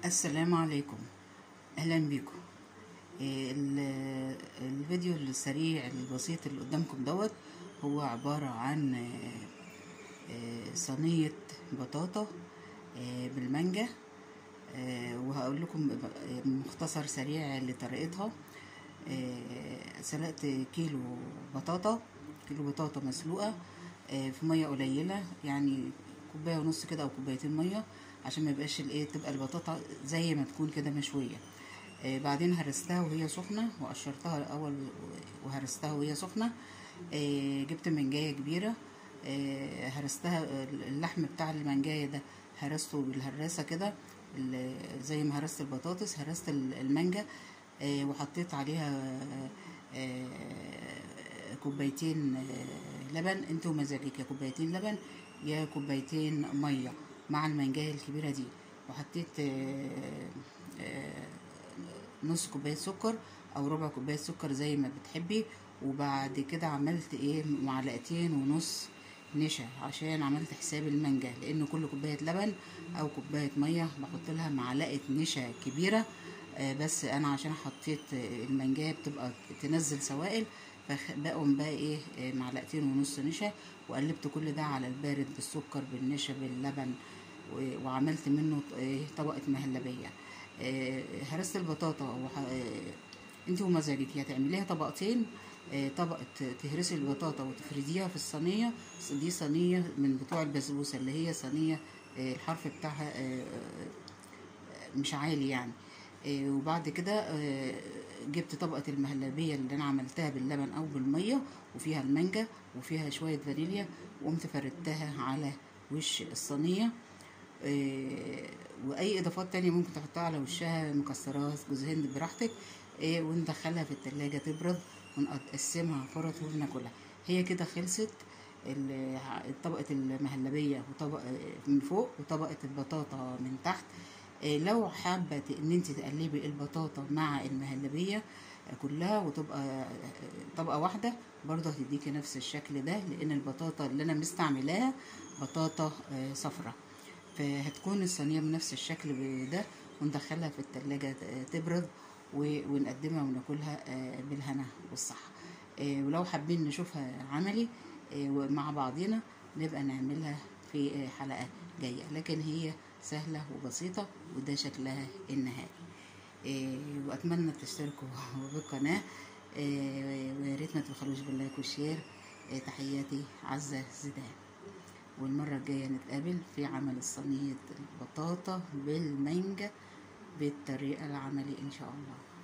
السلام عليكم اهلا بيكم إيه ال- الفيديو السريع البسيط اللي قدامكم دوت هو عبارة عن آه، آه، صينية بطاطا آه، بالمانجا آه، وهقول لكم ب- مختصر سريع لطريقتها آه، سلقت كيلو بطاطا كيلو بطاطا مسلوقة آه، في مية قليلة يعني كوباية ونص كده أو كوبايتين مية عشان ما يبقاش الايه تبقى البطاطا زي ما تكون كده مشوية آه، بعدين هرستها وهي سخنة وقشرتها الأول وهرستها وهي سخنة آه، جبت منجاية كبيرة آه، هرستها اللحم بتاع المنجاية ده هرسته بالهراسة كده ال- زي ما هرست البطاطس هرست ال- المانجا آه، وحطيت عليها آه، كوبايتين آه، لبن انت ومزاجك يا كوبايتين لبن يا كوبايتين ميه مع المنجايه الكبيره دي وحطيت آه، آه، نص كوبايه سكر او ربع كوبايه سكر زي ما بتحبي وبعد كده عملت ايه معلقتين ونص نشا عشان عملت حساب المانجا لان كل كوبايه لبن او كوبايه ميه بحط لها معلقه نشا كبيره آه، بس انا عشان حطيت آه، المانجايه بتبقى تنزل سوائل فبقوم بقى ايه آه، معلقتين ونص نشا وقلبت كل ده على البارد بالسكر بالنشا باللبن و- وعملت منه ط- إيه طبقه مهلبيه آه، هرست البطاطا وح... آه، انت ومزاجك يا تعمليها طبقتين آه، طبقة تهرسي البطاطا وتفرديها في الصينية دي صينية من بتوع البسبوسة اللي هي صينية آه، الحرف بتاعها آه، مش عالي يعني آه، وبعد كده آه، جبت طبقة المهلبية اللي أنا عملتها باللبن أو بالمية وفيها المانجا وفيها شوية فانيليا وقمت فردتها على وش الصينية آه، وأي إضافات تانية ممكن تحطها على وشها مكسرات جوز هند براحتك آه، وندخلها في التلاجة تبرد ونقسمها فرط وناكلها هي كده خلصت ال- طبقة المهلبية وطبقة من فوق وطبقة البطاطا من تحت إيه، لو حابة ت- ان انت تقلبي البطاطا مع المهلبية كلها وتبقى آه، طبقة واحدة برضه هتديكي نفس الشكل ده لان البطاطا اللي انا مستعملاها بطاطا آه، صفرة فهتكون الصينية بنفس الشكل ده وندخلها في التلاجة ت- تبرد و- ونقدمها وناكلها آه، بالهنا والصحة آه، ولو حابين نشوفها عملي آه، مع بعضنا نبقى نعملها في آه، حلقة جاية لكن هي سهلة وبسيطة وده شكلها النهائي آه، وأتمنى تشتركوا بالقناة آه، ويا ريت ما تبخلوش باللايك والشير آه، تحياتي عزة زيدان والمرة الجاية نتقابل في عمل صينية البطاطا بالمانجا بالطريقة العملي إن شاء الله